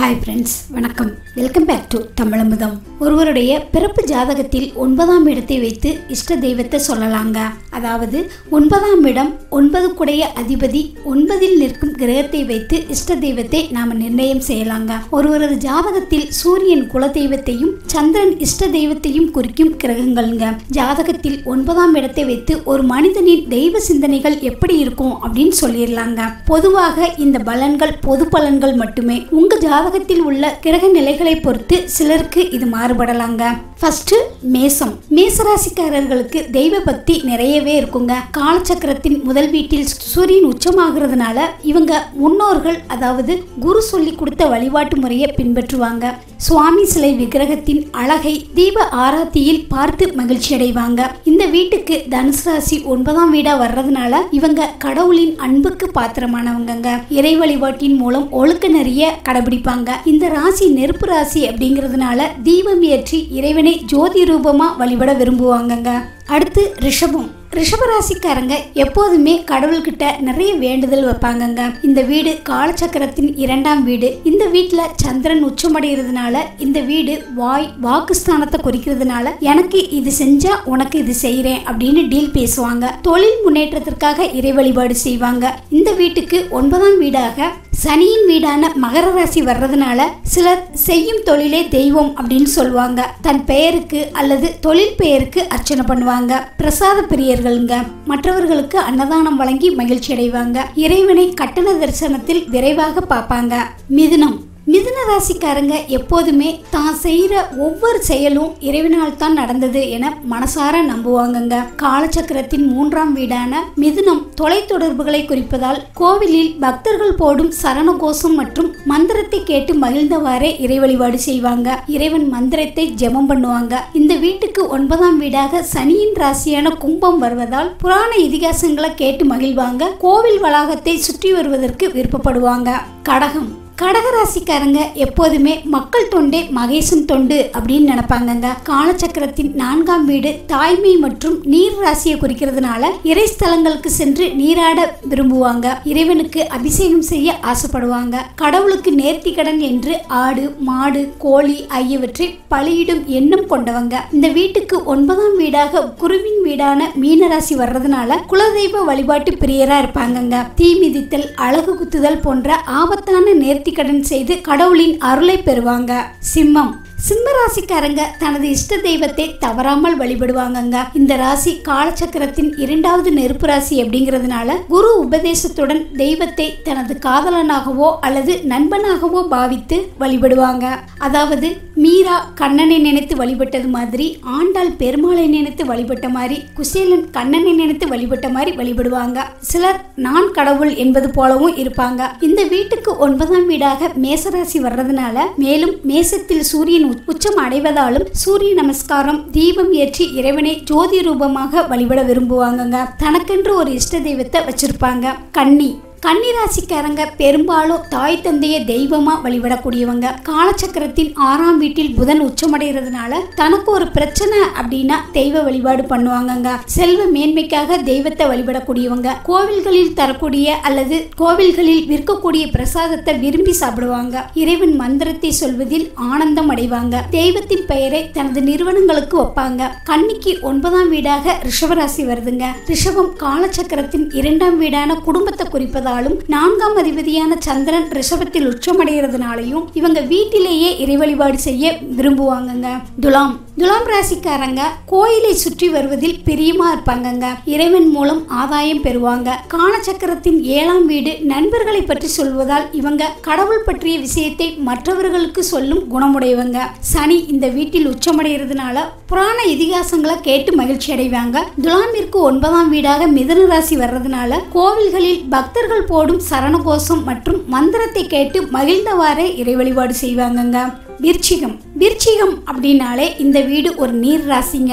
hi friends வணக்கம் welcome back to Tamizhamudham ஒருவருடைய பிறப்பு ஜாதகத்தில் ஒன்பதாம் இடத்தை வைத்து இஷ்ட தெய்வத்தை சொல்லலாங்க அதாவது ஒன்பதாம் இடம் ஒன்பது குடைய அதிபதி ஒன்பதில் நிற்கும் கிரகத்தை வைத்து இஷ்ட தெய்வத்தை நாம நிர்ணயம் செய்யலாங்க ஒருவரது ஜாதகத்தில் சூரியன் குல தெய்வத்தையும் சந்திரன் இஷ்ட தெய்வத்தையும் குறிக்கும் கிரகங்கள்ங்க ஜாதகத்தில் ஒன்பதாம் இடத்தை வைத்து ஒரு மனிதனின் தெய்வ சிந்தனைகள் எப்படி இருக்கும் அப்படின்னு சொல்லிடலாங்க பொதுவாக இந்த பலன்கள் பொது பலன்கள் மட்டுமே உங்க ஜாதகத்தில் உள்ள கிரக நிலைகளை பொறுத்து சிலருக்கு இது மாறுபடலாங்க ஃபர்ஸ்ட் மேசம் மேசராசிக்காரர்களுக்கு தெய்வ பக்தி நிறையவே இருக்குங்க காலச்சக்கரத்தின் முதல் வீட்டில் சூரியன் உச்சமாகிறதுனால இவங்க முன்னோர்கள் அதாவது குரு சொல்லி கொடுத்த வழிபாட்டு முறையை பின்பற்றுவாங்க சுவாமி சிலை விக்கிரகத்தின் அழகை தீப ஆராத்தியில் பார்த்து மகிழ்ச்சி அடைவாங்க இந்த வீட்டுக்கு தனுசு ராசி ஒன்பதாம் வீடா வர்றதுனால இவங்க கடவுளின் அன்புக்கு பாத்திரமானவங்கங்க இறை வழிபாட்டின் மூலம் ஒழுக்க நெறிய கடைபிடிப்பாங்க இந்த ராசி நெருப்பு ராசி அப்படிங்கிறதுனால தீபம் ஏற்றி இறைவனை ஜோதி ரூபமா வழிபட விரும்புவாங்கங்க அடுத்து ரிஷபம் ரிஷபராசிக்காரங்க எப்போதுமே கடவுள்கிட்ட நிறைய வேண்டுதல் வைப்பாங்கங்க இந்த வீடு காலச்சக்கரத்தின் இரண்டாம் வீடு இந்த வீட்டுல சந்திரன் உச்சமடைகிறதுனால இந்த வீடு வாய் வாக்குஸ்தானத்தை குறிக்கிறதுனால எனக்கு இது செஞ்சா உனக்கு இது செய்றேன் அப்படின்னு டீல் பேசுவாங்க தொழில் முன்னேற்றத்திற்காக இறை வழிபாடு செய்வாங்க இந்த வீட்டுக்கு ஒன்பதாம் வீடாக சனியின் வீடான மகர ராசி வர்றதுனால சிலர் செய்யும் தொழிலே தெய்வம் அப்படின்னு சொல்லுவாங்க தன் பெயருக்கு அல்லது தொழில் பெயருக்கு அர்ச்சனை பண்ணுவாங்க பிரசாத பிரியர்களுங்க மற்றவர்களுக்கு அன்னதானம் வழங்கி மகிழ்ச்சி அடைவாங்க இறைவனை கட்டண தரிசனத்தில் விரைவாக பார்ப்பாங்க மிதுனம் மிதுன ராசிக்காரங்க எப்போதுமே தான் செய்கிற ஒவ்வொரு செயலும் இறைவனால் தான் நடந்தது என மனசார நம்புவாங்கங்க காலச்சக்கரத்தின் மூன்றாம் வீடான மிதுனம் தொலைத்தொடர்புகளை குறிப்பதால் கோவிலில் பக்தர்கள் போடும் சரண கோஷம் மற்றும் மந்திரத்தை கேட்டு மகிழ்ந்தவாறே இறை வழிபாடு செய்வாங்க இறைவன் மந்திரத்தை ஜெபம் பண்ணுவாங்க இந்த வீட்டுக்கு ஒன்பதாம் வீடாக சனியின் ராசியான கும்பம் வருவதால் புராண இதிகாசங்களை கேட்டு மகிழ்வாங்க கோவில் வளாகத்தை சுற்றி வருவதற்கு விருப்பப்படுவாங்க கடகம் கடகராசிக்காரங்க எப்போதுமே மக்கள் தொண்டே மகேசன் தொண்டு அப்படின்னு நினைப்பாங்கங்க காலச்சக்கரத்தின் நான்காம் வீடு தாய்மை மற்றும் நீர் ராசியை குறிக்கிறதுனால இறை ஸ்தலங்களுக்கு சென்று நீராட விரும்புவாங்க இறைவனுக்கு அபிஷேகம் செய்ய ஆசைப்படுவாங்க கடவுளுக்கு நேர்த்தி கடன் என்று ஆடு மாடு கோழி ஆகியவற்றை பலியிடும் எண்ணம் கொண்டவங்க இந்த வீட்டுக்கு ஒன்பதாம் வீடாக குருவின் வீடான மீனராசி வர்றதுனால குலதெய்வ வழிபாட்டு பிரியரா இருப்பாங்கங்க தீ மிதித்தல் அழகு குத்துதல் போன்ற ஆபத்தான நேர்த்தி கடன் செய்து கடவுளின் அருளை பெறுவாங்க சிம்மம் சிம்ம ராசிக்காரங்க தனது இஷ்ட தெய்வத்தை தவறாமல் வழிபடுவாங்கங்க இந்த ராசி காலச்சக்கரத்தின் இரண்டாவது நெருப்பு ராசி அப்படிங்கிறதுனால குரு உபதேசத்துடன் தெய்வத்தை தனது காதலனாகவோ அல்லது நண்பனாகவோ பாவித்து வழிபடுவாங்க அதாவது மீரா கண்ணனை நினைத்து வழிபட்டது மாதிரி ஆண்டாள் பெருமாளை நினைத்து வழிபட்ட மாதிரி குசேலன் கண்ணனை நினைத்து வழிபட்ட மாதிரி வழிபடுவாங்க சிலர் நான் கடவுள் என்பது போலவும் இருப்பாங்க இந்த வீட்டுக்கு ஒன்பதாம் வீடாக மேசராசி வர்றதுனால மேலும் மேசத்தில் சூரியன் உச்சம் அடைவதாலும் சூரிய நமஸ்காரம் தீபம் ஏற்றி இறைவனை ஜோதி ரூபமாக வழிபட விரும்புவாங்கங்க தனக்கென்று ஒரு இஷ்ட தெய்வத்தை வச்சிருப்பாங்க கன்னி கன்னிராசிக்காரங்க பெரும்பாலும் தாய் தந்தைய தெய்வமா வழிபடக்கூடியவங்க காலச்சக்கரத்தின் ஆறாம் வீட்டில் புதன் உச்சமடைகிறதுனால தனக்கு ஒரு பிரச்சனை அப்படின்னா தெய்வ வழிபாடு பண்ணுவாங்கங்க செல்வ மேன்மைக்காக தெய்வத்தை வழிபடக்கூடியவங்க கோவில்களில் தரக்கூடிய அல்லது கோவில்களில் விற்கக்கூடிய பிரசாதத்தை விரும்பி சாப்பிடுவாங்க இறைவன் மந்திரத்தை சொல்வதில் ஆனந்தம் அடைவாங்க தெய்வத்தின் பெயரை தனது நிறுவனங்களுக்கு வைப்பாங்க கன்னிக்கு ஒன்பதாம் வீடாக ரிஷபராசி வருதுங்க ரிஷபம் காலச்சக்கரத்தின் இரண்டாம் வீடான குடும்பத்தை குறிப்பதால் இருந்தாலும் நான்காம் அதிபதியான சந்திரன் ரிஷபத்தில் உச்சமடைகிறதுனாலையும் இவங்க வீட்டிலேயே இறை வழிபாடு செய்ய விரும்புவாங்கங்க துலாம் துலாம் ராசிக்காரங்க கோயிலை சுற்றி வருவதில் பிரியமா இருப்பாங்கங்க இறைவன் மூலம் ஆதாயம் பெறுவாங்க காலச்சக்கரத்தின் ஏழாம் வீடு நண்பர்களை பற்றி சொல்வதால் இவங்க கடவுள் பற்றிய விஷயத்தை மற்றவர்களுக்கு சொல்லும் குணமுடையவங்க சனி இந்த வீட்டில் உச்சமடைகிறதுனால புராண இதிகாசங்களை கேட்டு மகிழ்ச்சி அடைவாங்க துலாமிற்கு ஒன்பதாம் வீடாக மிதன ராசி வர்றதுனால கோவில்களில் பக்தர்கள் போடும் சரணகோஷம் மற்றும் மந்திரத்தை கேட்டு மகிழ்ந்தவாறே இறை வழிபாடு செய்வாங்கங்க விருச்சிகம் விருச்சிகம் அப்படின்னாலே இந்த வீடு ஒரு நீர் ராசிங்க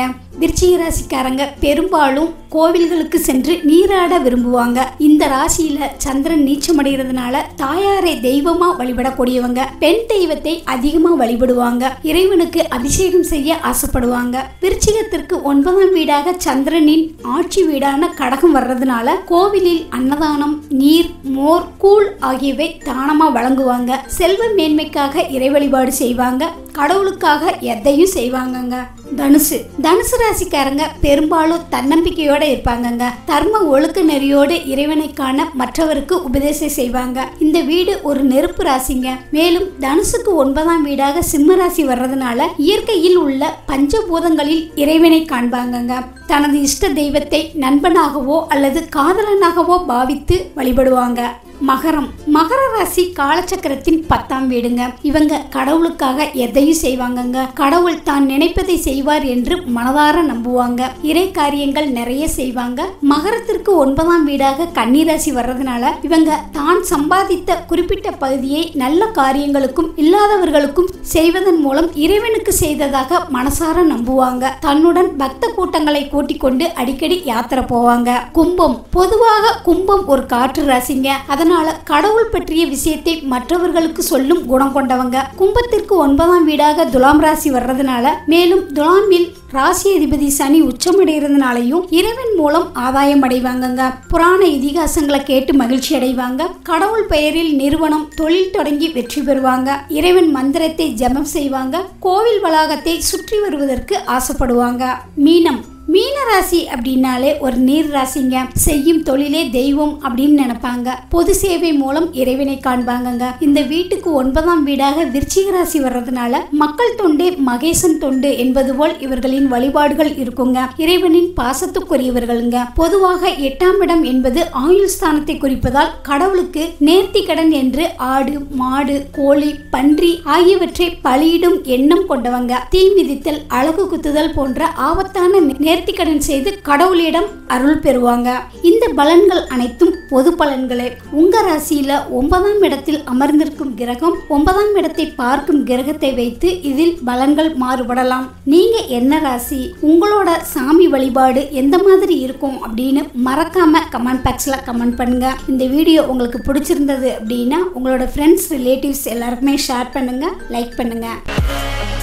விருச்சிக ராசிக்காரங்க பெரும்பாலும் கோவில்களுக்கு சென்று நீராட விரும்புவாங்க இந்த ராசியில சந்திரன் நீச்சமடைகிறதுனால தாயாரை தெய்வமா வழிபடக்கூடியவங்க பெண் தெய்வத்தை அதிகமா வழிபடுவாங்க இறைவனுக்கு அபிஷேகம் செய்ய ஆசைப்படுவாங்க விருச்சிகத்திற்கு ஒன்பதாம் வீடாக சந்திரனின் ஆட்சி வீடான கடகம் வர்றதுனால கோவிலில் அன்னதானம் நீர் மோர் கூழ் ஆகியவை தானமா வழங்குவாங்க செல்வ மேன்மைக்காக இறை வழிபாடு செய்வாங்க கடவுளுக்காக எதையும் செய்வாங்கங்க தனுசு தனுசு ராசிக்காரங்க பெரும்பாலும் தன்னம்பிக்கையோட இருப்பாங்கங்க தர்ம ஒழுக்க நெறியோடு இறைவனை காண மற்றவருக்கு உபதேசம் செய்வாங்க இந்த வீடு ஒரு நெருப்பு ராசிங்க மேலும் தனுசுக்கு ஒன்பதாம் வீடாக சிம்ம ராசி வர்றதுனால இயற்கையில் உள்ள பஞ்சபூதங்களில் இறைவனை காண்பாங்கங்க தனது இஷ்ட தெய்வத்தை நண்பனாகவோ அல்லது காதலனாகவோ பாவித்து வழிபடுவாங்க மகரம் மகர ராசி காலச்சக்கரத்தின் பத்தாம் வீடுங்க இவங்க கடவுளுக்காக எதையும் செய்வாங்கங்க கடவுள் தான் நினைப்பதை செய்வார் என்று மனதார நம்புவாங்க இறை காரியங்கள் நிறைய செய்வாங்க மகரத்திற்கு ஒன்பதாம் வீடாக கன்னிராசி வர்றதுனால இவங்க தான் சம்பாதித்த குறிப்பிட்ட பகுதியை நல்ல காரியங்களுக்கும் இல்லாதவர்களுக்கும் செய்வதன் மூலம் இறைவனுக்கு செய்ததாக மனசார நம்புவாங்க தன்னுடன் பக்த கூட்டங்களை கூட்டிக் கொண்டு அடிக்கடி யாத்திரை போவாங்க கும்பம் பொதுவாக கும்பம் ஒரு காற்று ராசிங்க அதனால கடவுள் பற்றிய விஷயத்தை மற்றவர்களுக்கு சொல்லும் குணம் கொண்டவங்க கும்பத்திற்கு ஒன்பதாம் வீடாக துலாம் ராசி வர்றதுனால மேலும் துலாமில் ராசி அதிபதி சனி உச்சமடைகிறதுனாலையும் இறைவன் மூலம் ஆதாயம் அடைவாங்கங்க புராண இதிகாசங்களை கேட்டு மகிழ்ச்சி அடைவாங்க கடவுள் பெயரில் நிறுவனம் தொழில் தொடங்கி வெற்றி பெறுவாங்க இறைவன் மந்திரத்தை ஜெபம் செய்வாங்க கோவில் வளாகத்தை சுற்றி வருவதற்கு ஆசைப்படுவாங்க மீனம் மீன ராசி அப்படின்னாலே ஒரு நீர் ராசிங்க செய்யும் தொழிலே தெய்வம் அப்படின்னு நினைப்பாங்க பொது சேவை மூலம் இறைவனை காண்பாங்கங்க இந்த வீட்டுக்கு ஒன்பதாம் வீடாக விருச்சிக ராசி வர்றதுனால மக்கள் தொண்டே மகேசன் தொண்டு என்பது போல் இவர்களின் வழிபாடுகள் இருக்குங்க இறைவனின் பாசத்துக்குரியவர்களுங்க பொதுவாக எட்டாம் இடம் என்பது ஆயுள் ஸ்தானத்தை குறிப்பதால் கடவுளுக்கு நேர்த்தி கடன் என்று ஆடு மாடு கோழி பன்றி ஆகியவற்றை பலியிடும் எண்ணம் கொண்டவங்க தீ மிதித்தல் அழகு குத்துதல் போன்ற ஆபத்தான நேர்த்திக்கடன் செய்து கடவுளிடம் அருள் பெறுவாங்க இந்த பலன்கள் அனைத்தும் பொது பலன்களே உங்க ராசியில ஒன்பதாம் இடத்தில் அமர்ந்திருக்கும் கிரகம் ஒன்பதாம் இடத்தை பார்க்கும் கிரகத்தை வைத்து இதில் பலன்கள் மாறுபடலாம் நீங்க என்ன ராசி உங்களோட சாமி வழிபாடு எந்த மாதிரி இருக்கும் அப்படின்னு மறக்காம கமெண்ட் பாக்ஸ்ல கமெண்ட் பண்ணுங்க இந்த வீடியோ உங்களுக்கு பிடிச்சிருந்தது அப்படின்னா உங்களோட ஃப்ரெண்ட்ஸ் ரிலேட்டிவ்ஸ் எல்லாருக்குமே ஷேர் பண்ணுங்க லைக் பண்ணுங்க